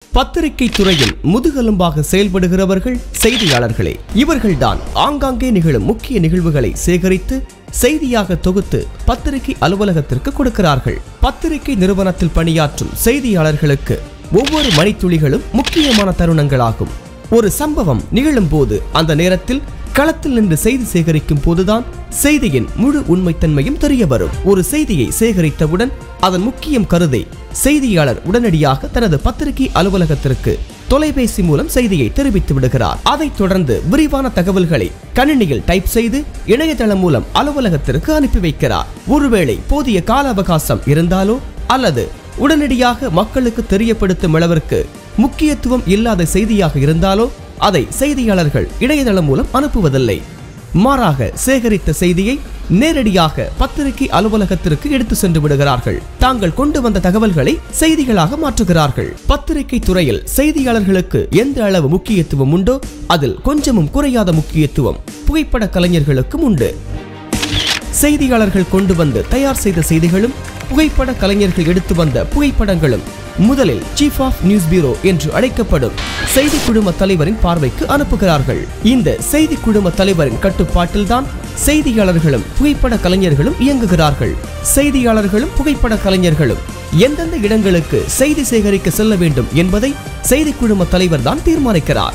பத்திரிகை துறையில் முதுகெலும்பாக செயல்படுகிறவர்கள் செய்தியாளர்களே இவர்கள்தான் ஆங்காங்கே நிகழும் முக்கிய நிகழ்வுகளை சேகரித்து செய்தியாக தொகுத்து பத்திரிகை அலுவலகத்திற்கு கொடுக்கிறார்கள் பத்திரிகை நிறுவனத்தில் பணியாற்றும் செய்தியாளர்களுக்கு ஒவ்வொரு மணித்துளிகளும் முக்கியமான தருணங்களாகும் ஒரு சம்பவம் நிகழும் போது அந்த நேரத்தில் களத்தில் நின்று செய்தி சேகரிக்கும் போதுதான் செய்தியின் முழு உண்மைத்தன்மையும் தெரிய வரும் ஒரு செய்தியை சேகரித்தவுடன் அதன் முக்கியம் கருதை செய்தியாளர் உடனடியாக தனது பத்திரிகை அலுவலகத்திற்கு தொலைபேசி மூலம் செய்தியை தெரிவித்து விடுகிறார் அதைத் தொடர்ந்து விரிவான தகவல்களை கணினியில் டைப் செய்து இணையதளம் மூலம் அலுவலகத்திற்கு அனுப்பி வைக்கிறார் ஒருவேளை போதிய கால அவகாசம் இருந்தாலோ அல்லது உடனடியாக மக்களுக்கு தெரியப்படுத்தும் அளவிற்கு முக்கியத்துவம் இல்லாத செய்தியாக இருந்தாலோ அதை செய்தியாளர்கள் இணையதளம் மூலம் அனுப்புவதில்லை மாறாக சேகரித்த செய்தியை நேரடியாக பத்திரிகை அலுவலகத்திற்கு எடுத்து சென்று விடுகிறார்கள் தாங்கள் கொண்டு வந்த தகவல்களை செய்திகளாக மாற்றுகிறார்கள் பத்திரிகை துறையில் செய்தியாளர்களுக்கு எந்த அளவு முக்கியத்துவம் உண்டோ அதில் கொஞ்சமும் குறையாத முக்கியத்துவம் புகைப்பட கலைஞர்களுக்கும் உண்டு செய்தியாளர்கள் கொண்டு வந்து தயார் செய்த செய்திகளும் புகைப்பட கலைஞர்கள் எடுத்து வந்த புகைப்படங்களும் முதலில் சீஃப் ஆஃப் நியூஸ் பியூரோ என்று அழைக்கப்படும் செய்தி குழும தலைவரின் பார்வைக்கு அனுப்புகிறார்கள் இந்த செய்தி குழும தலைவரின் கட்டுப்பாட்டில்தான் செய்தியாளர்களும் புகைப்பட கலைஞர்களும் இயங்குகிறார்கள் செய்தியாளர்களும் புகைப்பட கலைஞர்களும் எந்தெந்த இடங்களுக்கு செய்தி சேகரிக்க செல்ல வேண்டும் என்பதை செய்தி குழும தலைவர் தான் தீர்மானிக்கிறார்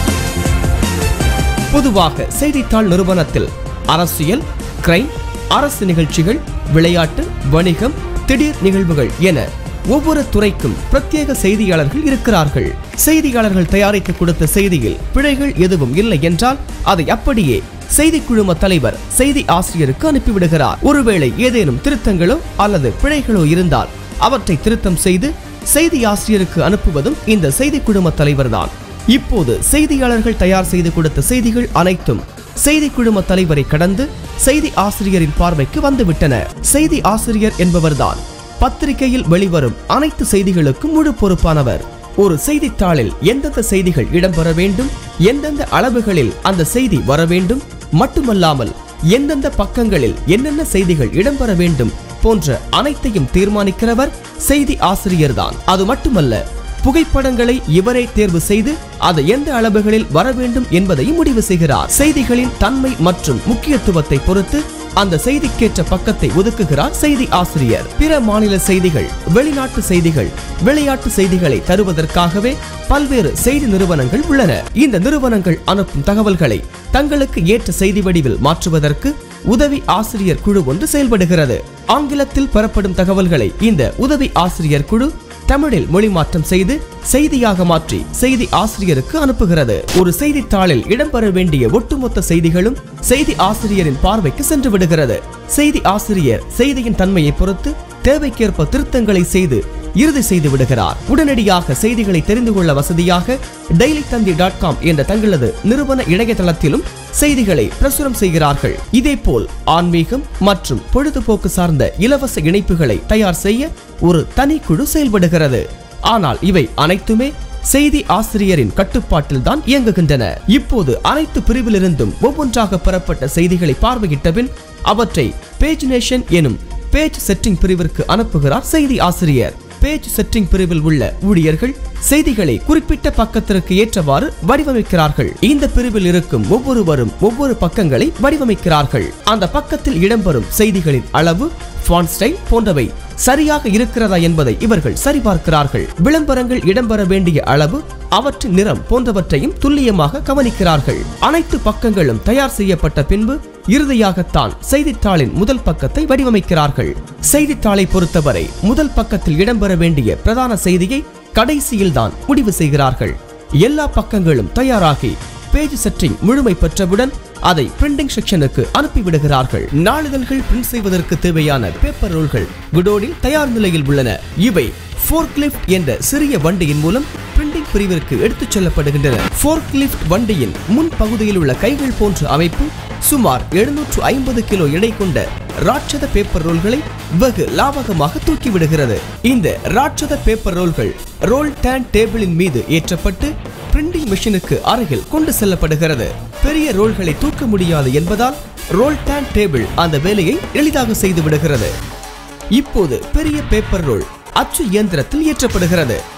பொதுவாக செய்தித்தாள் நிறுவனத்தில் அரசியல் கிரைம் அரசு நிகழ்ச்சிகள் விளையாட்டு வணிகம் திடீர் நிகழ்வுகள் என ஒவ்வொரு துறைக்கும் பிரத்யேக செய்தியாளர்கள் இருக்கிறார்கள் செய்தியாளர்கள் தயாரித்து கொடுத்த செய்தியில் பிழைகள் எதுவும் இல்லை என்றால் அதை அப்படியே செய்தி குழும தலைவர் செய்தி ஆசிரியருக்கு அனுப்பிவிடுகிறார் ஒருவேளை ஏதேனும் திருத்தங்களோ அல்லது பிழைகளோ இருந்தால் அவற்றை திருத்தம் செய்து செய்தி ஆசிரியருக்கு அனுப்புவதும் இந்த செய்தி குழும தலைவர்தான் இப்போது செய்தியாளர்கள் தயார் செய்து கொடுத்த செய்திகள் அனைத்தும் செய்தி குழும தலைவரை கடந்து செய்தி ஆசிரியரின் பார்வைக்கு வந்துவிட்டன செய்தி ஆசிரியர் என்பவர்தான் பத்திரிகையில் வெளிவரும் அனைத்து செய்திகளுக்கும் முழு பொறுப்பானவர் ஒரு செய்தித்தாளில் எந்தெந்த செய்திகள் இடம்பெற வேண்டும் எந்தெந்த அளவுகளில் அந்த செய்தி வர வேண்டும் மட்டுமல்லாமல் எந்தெந்த பக்கங்களில் என்னென்ன செய்திகள் இடம்பெற வேண்டும் போன்ற அனைத்தையும் தீர்மானிக்கிறவர் செய்தி ஆசிரியர்தான் அது மட்டுமல்ல புகைப்படங்களை இவரே தேர்வு செய்து அது எந்த அளவுகளில் வர வேண்டும் என்பதையும் முடிவு செய்கிறார் செய்திகளின் தன்மை மற்றும் முக்கியத்துவத்தை பொறுத்து அந்த செய்திக்கேற்ற பக்கத்தை ஒதுக்குகிறார் செய்தி ஆசிரியர் பிற மாநில செய்திகள் வெளிநாட்டு செய்திகள் விளையாட்டு செய்திகளை தருவதற்காகவே பல்வேறு செய்தி நிறுவனங்கள் உள்ளன இந்த நிறுவனங்கள் அனுப்பும் தகவல்களை தங்களுக்கு ஏற்ற செய்தி வடிவில் மாற்றுவதற்கு உதவி ஆசிரியர் குழு ஒன்று செயல்படுகிறது ஆங்கிலத்தில் பெறப்படும் தகவல்களை இந்த உதவி ஆசிரியர் குழு தமிழில் மொழிமாற்றம் செய்து செய்தியாக மாற்றி செய்தி ஆசிரியருக்கு அனுப்புகிறது ஒரு செய்தித்தாளில் இடம்பெற வேண்டிய ஒட்டுமொத்த செய்திகளும் செய்தி ஆசிரியரின் பார்வைக்கு சென்று விடுகிறது செய்தி ஆசிரியர் செய்தியின் தன்மையை பொறுத்து தேவைக்கேற்ப திருத்தங்களை செய்து இறுதி செய்து விடுகிறார் உடனடியாக செய்திகளை தெரிந்து கொள்ள வசதியாக டெய்லி தந்தி டாட் காம் என்ற தங்களது நிறுவன இணையதளத்திலும் செய்திகளை பிரசுரம் செய்கிறார்கள் இதேபோல் ஆன்மீகம் மற்றும் பொழுதுபோக்கு சார்ந்த இலவச இணைப்புகளை தயார் செய்ய ஒரு தனி குழு செயல்படுகிறது ஆனால் இவை அனைத்துமே செய்தி ஆசிரியரின் கட்டுப்பாட்டில் தான் இயங்குகின்றன இப்போது அனைத்து பிரிவிலிருந்தும் ஒவ்வொன்றாக பெறப்பட்ட செய்திகளை பார்வையிட்ட பின் அவற்றை பேஜ் நேஷன் எனும் பேஜ் செட்டிங் பிரிவிற்கு அனுப்புகிறார் செய்தி ஆசிரியர் பேஜ் செட்டிங் பிரிவில் உள்ள ஊழியர்கள் செய்திகளை குறிப்பிட்ட பக்கத்திற்கு ஏற்றவாறு வடிவமைக்கிறார்கள் இந்த பிரிவில் இருக்கும் ஒவ்வொருவரும் ஒவ்வொரு பக்கங்களை வடிவமைக்கிறார்கள் அந்த பக்கத்தில் இடம்பெறும் செய்திகளின் அளவு ஃபாண்ட் ஸ்டைல் போன்றவை சரியாக இருக்கிறதா என்பதை இவர்கள் சரிபார்க்கிறார்கள் விளம்பரங்கள் இடம்பெற வேண்டிய அளவு அவற்றின் நிறம் போன்றவற்றையும் துல்லியமாக கவனிக்கிறார்கள் அனைத்து பக்கங்களும் தயார் செய்யப்பட்ட பின்பு இறுதியாகத்தான் செய்தித்தாளின் முதல் பக்கத்தை வடிவமைக்கிறார்கள் செய்தித்தாளை பொறுத்தவரை முதல் பக்கத்தில் இடம்பெற வேண்டிய பிரதான செய்தியை கடைசியில் தான் முடிவு செய்கிறார்கள் எல்லா பக்கங்களும் தயாராகி பேஜ் செட்டிங் முழுமை பெற்றவுடன் அதை பிரிண்டிங் செக்ஷனுக்கு அனுப்பிவிடுகிறார்கள் நாளிதழ்கள் பிரிண்ட் செய்வதற்கு தேவையான பேப்பர் ரோல்கள் குடோனில் தயார் நிலையில் உள்ளன இவை ஃபோர்க்லிஃப்ட் என்ற சிறிய வண்டியின் மூலம் பிரிண்டிங் பிரிவிற்கு எடுத்துச் செல்லப்படுகின்றன ஃபோர்க்லிஃப்ட் வண்டியின் முன் பகுதியில் உள்ள கைகள் போன்ற அமைப்பு சுமார் எழுநூற்று ஐம்பது கிலோ எடை கொண்ட ராட்சத பேப்பர் ரோல்களை வெகு லாவகமாக தூக்கி விடுகிறது இந்த ராட்சத பேப்பர் ரோல்கள் ரோல் டேன் டேபிளின் மீது ஏற்றப்பட்டு பிரிண்டிங் மிஷினுக்கு அருகில் கொண்டு செல்லப்படுகிறது பெரிய ரோல்களை தூக்க முடியாது என்பதால் ரோல் டேன் டேபிள் அந்த வேலையை எளிதாக செய்து விடுகிறது இப்போது பெரிய பேப்பர் ரோல் அச்சு இயந்திரத்தில் ஏற்றப்படுகிறது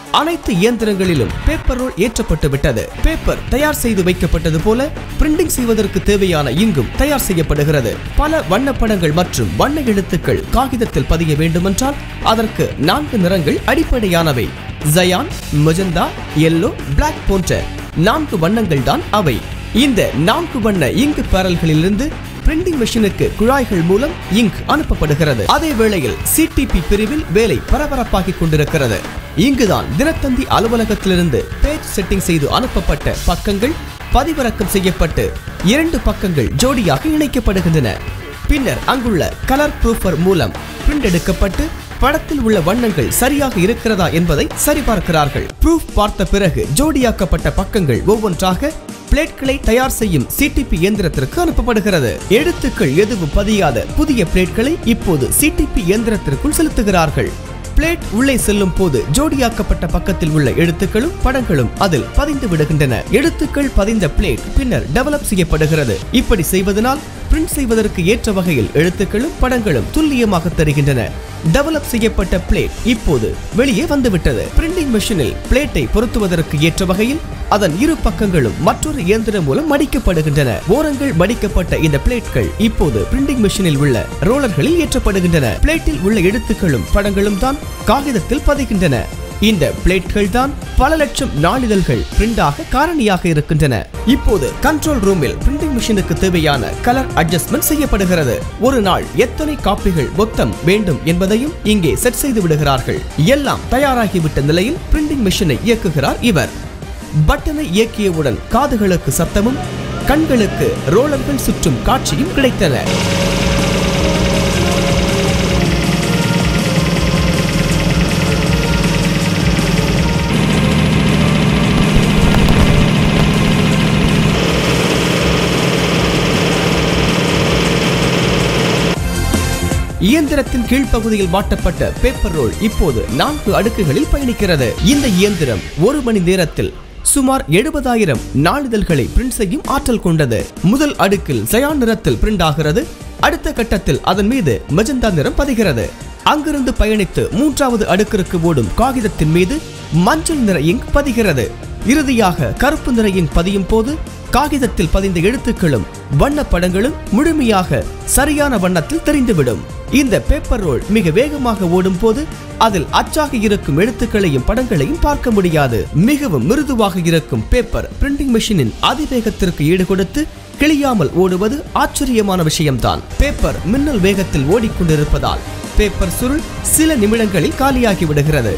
அனைத்து இயந்திரங்களிலும் பேப்பர் ரோல் ஏற்றப்பட்டு விட்டது பேப்பர் தயார் செய்து வைக்கப்பட்டது போல பிரிண்டிங் செய்வதற்கு தேவையான இங்கும் தயார் செய்யப்படுகிறது பல வண்ணப்படங்கள் மற்றும் வண்ண எழுத்துக்கள் காகிதத்தில் பதிய வேண்டுமென்றால் அதற்கு நான்கு நிறங்கள் அடிப்படையானவை ஜயான் மெஜந்தா எல்லோ பிளாக் போன்ற நான்கு வண்ணங்கள் தான் அவை இந்த நான்கு வண்ண இங்கு பேரல்களிலிருந்து பிரிண்டிங் மெஷினுக்கு குழாய்கள் மூலம் இங்க் அனுப்பப்படுகிறது அதே வேளையில் சிடிபி பிரிவில் வேலை பரபரப்பாகிக் கொண்டிருக்கிறது இங்குதான் தினத்தந்தி அலுவலகத்திலிருந்து பேஜ் செட்டிங் செய்து அனுப்பப்பட்ட பக்கங்கள் பதிவிறக்கம் செய்யப்பட்டு இரண்டு பக்கங்கள் ஜோடியாக இணைக்கப்படுகின்றன பின்னர் அங்குள்ள கலர் ப்ரூஃபர் மூலம் பிரிண்ட் எடுக்கப்பட்டு படத்தில் உள்ள வண்ணங்கள் சரியாக இருக்கிறதா என்பதை சரிபார்க்கிறார்கள் ப்ரூஃப் பார்த்த பிறகு ஜோடியாக்கப்பட்ட பக்கங்கள் ஒவ்வொன்றாக பிளேட்களை தயார் செய்யும் சிடிபி இயந்திரத்திற்கு அனுப்பப்படுகிறது எழுத்துக்கள் எதுவும் பதியாத புதிய பிளேட்களை இப்போது சிடிபி இயந்திரத்திற்குள் செலுத்துகிறார்கள் பிளேட் உள்ளே செல்லும் போது ஜோடியாக்கப்பட்ட பக்கத்தில் உள்ள எழுத்துக்களும் படங்களும் அதில் பதிந்து விடுகின்றன எழுத்துக்கள் பதிந்த பிளேட் பின்னர் டெவலப் செய்யப்படுகிறது இப்படி செய்வதனால் பிரிண்ட் செய்வதற்கு ஏற்ற வகையில் எழுத்துக்களும் படங்களும் துல்லியமாக தருகின்றன டெவலப் செய்யப்பட்ட பிளேட் இப்போது வெளியே வந்துவிட்டது பிரிண்டிங் மெஷினில் பிளேட்டை பொருத்துவதற்கு ஏற்ற வகையில் அதன் இரு பக்கங்களும் மற்றொரு இயந்திரம் மூலம் மடிக்கப்படுகின்றன ஓரங்கள் மடிக்கப்பட்ட இந்த பிளேட்கள் இப்போது பிரிண்டிங் மெஷினில் உள்ள ரோலர்களில் ஏற்றப்படுகின்றன பிளேட்டில் உள்ள எழுத்துக்களும் படங்களும் தான் காகிதத்தில் பதிகின்றன இந்த பிளேட்கள் தான் பல லட்சம் நாளிதழ்கள் பிரிண்டாக காரணியாக இருக்கின்றன இப்போது கண்ட்ரோல் ரூமில் பிரிண்டிங் மிஷினுக்கு தேவையான கலர் அட்ஜஸ்ட்மெண்ட் செய்யப்படுகிறது ஒரு நாள் எத்தனை காப்பிகள் மொத்தம் வேண்டும் என்பதையும் இங்கே செட் செய்து விடுகிறார்கள் எல்லாம் தயாராகிவிட்ட நிலையில் பிரிண்டிங் மிஷினை இயக்குகிறார் இவர் பட்டனை இயக்கியவுடன் காதுகளுக்கு சத்தமும் கண்களுக்கு ரோலர்கள் சுற்றும் காட்சியும் கிடைத்தன இயந்திரத்தின் கீழ்ப்பகுதியில் மாட்டப்பட்ட பேப்பர் ரோல் இப்போது நான்கு அடுக்குகளில் பயணிக்கிறது இந்த இயந்திரம் ஒரு மணி நேரத்தில் சுமார் எழுபதாயிரம் நாளிதழ்களை பிரிண்ட் செய்யும் ஆற்றல் கொண்டது முதல் அடுக்கில் சயான் நிறத்தில் பிரிண்ட் ஆகிறது அடுத்த கட்டத்தில் அதன் மீது மெஜந்தா நிறம் பதிகிறது அங்கிருந்து பயணித்து மூன்றாவது அடுக்கிற்கு ஓடும் காகிதத்தின் மீது மஞ்சள் நிற இங்க் பதிகிறது இறுதியாக கருப்பு நிற இங்க் பதியும் போது காகிதத்தில் பதிந்த எழுத்துக்களும் வண்ண படங்களும் முழுமையாக சரியான வண்ணத்தில் தெரிந்துவிடும் இந்த பேப்பர் ரோல் மிக வேகமாக ஓடும் போது அதில் அச்சாக இருக்கும் எழுத்துக்களையும் படங்களையும் பார்க்க முடியாது மிகவும் மிருதுவாக இருக்கும் பேப்பர் பிரிண்டிங் மெஷினின் அதிவேகத்திற்கு ஈடு கொடுத்து கிளியாமல் ஓடுவது ஆச்சரியமான விஷயம்தான் பேப்பர் மின்னல் வேகத்தில் ஓடிக்கொண்டிருப்பதால் பேப்பர் சுருள் சில நிமிடங்களில் காலியாகி விடுகிறது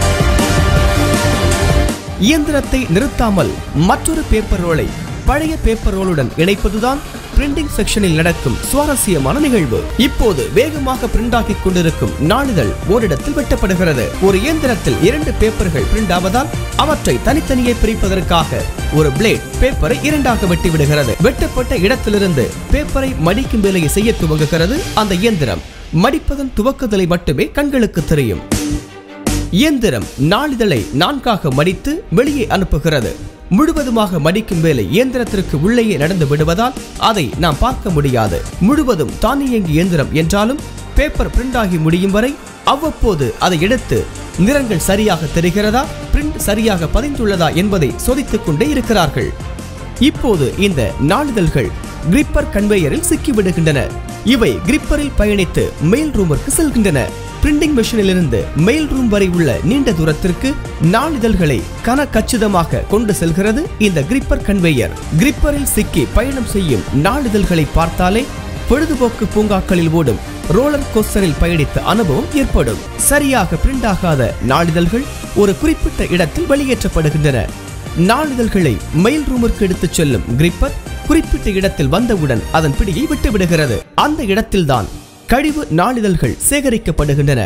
இயந்திரத்தை நிறுத்தாமல் மற்றொரு பேப்பர் ரோலை பழைய பேப்பர் ரோலுடன் இணைப்பதுதான் பிரிண்டிங் செக்ஷனில் நடக்கும் சுவாரஸ்யமான நிகழ்வு இப்போது வேகமாக பிரிண்ட் ஆகிக் கொண்டிருக்கும் நாளிதழ் ஓரிடத்தில் வெட்டப்படுகிறது ஒரு இயந்திரத்தில் இரண்டு பேப்பர்கள் பிரிண்ட் ஆவதால் அவற்றை தனித்தனியே பிரிப்பதற்காக ஒரு பிளேட் பேப்பரை இரண்டாக வெட்டி விடுகிறது வெட்டப்பட்ட இடத்திலிருந்து பேப்பரை மடிக்கும் வேலையை செய்ய துவங்குகிறது அந்த இயந்திரம் மடிப்பதன் துவக்குதலை மட்டுமே கண்களுக்கு தெரியும் இயந்திரம் நாளிதழை நான்காக மடித்து வெளியே அனுப்புகிறது முழுவதுமாக மடிக்கும் வேலை இயந்திரத்திற்கு உள்ளேயே நடந்து விடுவதால் அதை நாம் பார்க்க முடியாது முழுவதும் தானியங்கி இயந்திரம் என்றாலும் பேப்பர் பிரிண்ட் ஆகி முடியும் வரை அவ்வப்போது அதை எடுத்து நிறங்கள் சரியாக தெரிகிறதா பிரிண்ட் சரியாக பதிந்துள்ளதா என்பதை சோதித்துக் கொண்டே இருக்கிறார்கள் இப்போது இந்த நாளிதழ்கள் கிரிப்பர் கன்வேயரில் சிக்கிவிடுகின்றன இவை கிரிப்பரில் பயணித்து மெயில் ரூமிற்கு செல்கின்றன பிரிண்டிங் மெஷினிலிருந்து மெயில் ரூம் வரை உள்ள நீண்ட தூரத்திற்கு நாளிதழ்களை கன கச்சிதமாக கொண்டு செல்கிறது இந்த கிரிப்பர் கன்வேயர் கிரிப்பரில் சிக்கி பயணம் செய்யும் நாளிதழ்களை பார்த்தாலே பொழுதுபோக்கு பூங்காக்களில் ஓடும் ரோலர் கோஸ்டரில் பயணித்த அனுபவம் ஏற்படும் சரியாக பிரிண்ட் ஆகாத நாளிதழ்கள் ஒரு குறிப்பிட்ட இடத்தில் வெளியேற்றப்படுகின்றன நாளிதழ்களை மெயில் ரூமிற்கு எடுத்துச் செல்லும் கிரிப்பர் குறிப்பிட்ட இடத்தில் வந்தவுடன் அதன் பிடியை விட்டு விடுகிறது அந்த இடத்தில்தான் கழிவு நாளிதழ்கள் சேகரிக்கப்படுகின்றன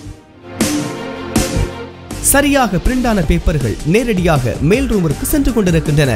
சரியாக பிரிண்டான பேப்பர்கள் நேரடியாக மெயில் ரூமிற்கு சென்று கொண்டிருக்கின்றன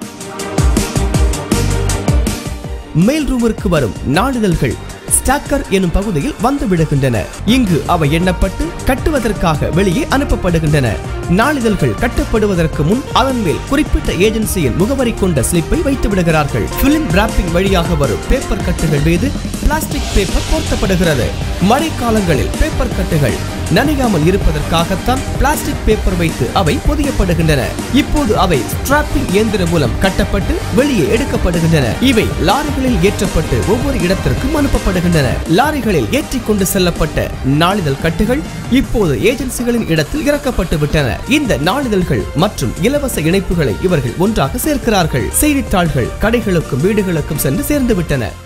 மெயில் ரூமிற்கு வரும் நாளிதழ்கள் ஸ்டாக்கர் எனும் பகுதியில் வந்து விடுகின்றன இங்கு அவை எண்ணப்பட்டு கட்டுவதற்காக வெளியே அனுப்பப்படுகின்றன நாளிதழ்கள் கட்டப்படுவதற்கு முன் அதன் மேல் குறிப்பிட்ட ஏஜென்சியின் முகவரி கொண்ட ஸ்லிப்பை வைத்து விடுகிறார்கள் பிலிம் டிராப்பிங் வழியாக வரும் பேப்பர் கட்டுகள் மீது பிளாஸ்டிக் பேப்பர் போர்த்தப்படுகிறது மழைக்காலங்களில் பேப்பர் கட்டுகள் நனையாமல் இருப்பதற்காகத்தான் பிளாஸ்டிக் பேப்பர் வைத்து அவை பொதியப்படுகின்றன இப்போது அவை ஸ்ட்ராப்பிங் இயந்திரம் மூலம் கட்டப்பட்டு வெளியே எடுக்கப்படுகின்றன இவை லாரிகளில் ஏற்றப்பட்டு ஒவ்வொரு இடத்திற்கும் அனுப்பப்படுகின்றன லாரிகளில் ஏற்றிக் கொண்டு செல்லப்பட்ட நாளிதழ் கட்டுகள் இப்போது ஏஜென்சிகளின் இடத்தில் இறக்கப்பட்டு விட்டன இந்த நாளிதழ்கள் மற்றும் இலவச இணைப்புகளை இவர்கள் ஒன்றாக சேர்க்கிறார்கள் செய்தித்தாள்கள் கடைகளுக்கும் வீடுகளுக்கும் சென்று சேர்ந்து விட்டன